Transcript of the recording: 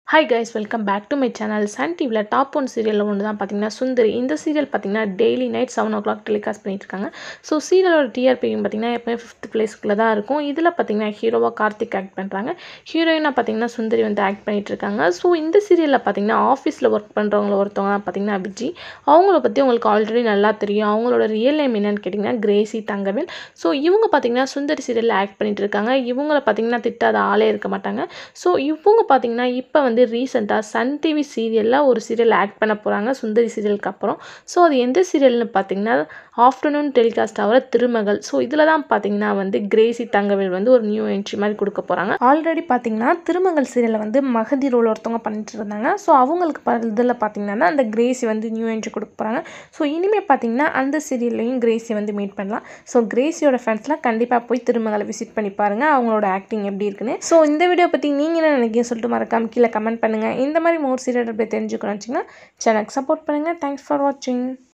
hi guys welcome back to my channel Sun டிவியில் top one சீரியலில் ஒன்று தான் பார்த்தீங்கன்னா சுந்தரி இந்த சீரியல் பார்த்தீங்கன்னா daily night seven o'clock telecast பண்ணிட்டு இருக்காங்க ஸோ சீரியலோட டிஆர்பி பார்த்தீங்கன்னா எப்போயுமே ஃபிஃப்த் பிளேஸ்க்குள்ள தான் இருக்கும் இதில் பார்த்தீங்கன்னா ஹீரோவாக கார்த்திக் ஆக்ட் பண்ணுறாங்க ஹீரோயினாக பார்த்தீங்கன்னா சுந்தரி வந்து ஆக்ட் பண்ணிட்டு இருக்காங்க ஸோ இந்த சீரியலில் பார்த்தீங்கன்னா ஆஃபீஸில் ஒர்க் பண்ணுறவங்கள ஒருத்தவங்க தான் பார்த்தீங்கன்னா விஜி அவங்கள பற்றி உங்களுக்கு ஆல்ரெடி நல்லா தெரியும் அவங்களோட ரியல் நேம் என்னன்னு கேட்டிங்கன்னா கிரேசி தங்கவேல் ஸோ இவங்க பார்த்தீங்கன்னா சுந்தரி சீரியலில் ஆக்ட் பண்ணிட்டு இருக்காங்க இவங்கள பார்த்தீங்கன்னா திட்டாத ஆளே இருக்க மாட்டாங்க ஸோ இவங்க பார்த்தீங்கன்னா இப்போ வந்து ரீசெண்டாக சன் டிவி சீரியலில் ஒரு சீரியல் ஆக்ட் பண்ண போகிறாங்க சுந்தரி சீரியலுக்கு அப்புறம் ஸோ அது எந்த சீரியல்னு பார்த்தீங்கன்னா ஆஃப்டர்நூன் டெலிகாஸ்ட் ஆகிற திருமகள் ஸோ இதில் தான் பார்த்தீங்கன்னா வந்து கிரேசி தங்கவேல் வந்து ஒரு நியூ என்ட்ரி மாதிரி கொடுக்க போகிறாங்க ஆல்ரெடி பார்த்தீங்கன்னா திருமகள் சீரியலில் வந்து மகதி ரோல் ஒருத்தவங்க பண்ணிட்டு இருந்தாங்க ஸோ அவங்களுக்கு ப இதில் பார்த்தீங்கன்னா அந்த கிரேசி வந்து நியூ என்ட்ரி கொடுக்க போகிறாங்க ஸோ இனிமேல் பார்த்தீங்கன்னா அந்த சீரியல்லையும் கிரேசி வந்து மீட் பண்ணலாம் ஸோ கிரேசியோட ஃபேன்ஸ்லாம் கண்டிப்பாக போய் திருமகளை விசிட் பண்ணி பாருங்கள் அவங்களோட ஆக்டிங் எப்படி இருக்குன்னு ஸோ இந்த வீடியோ பற்றி நீங்கள் என்ன நினைக்கிறீங்க சொல்லிட்டு மறக்காம கீழே கமெண்ட் பண்ணுங்கள் இந்த மாதிரி மோர் சீரியல் அப்படி தெரிஞ்சுக்கணும் வச்சிங்கன்னா சேனலுக்கு சப்போர்ட் பண்ணுங்கள் தேங்க்ஸ் ஃபார் வாட்சிங்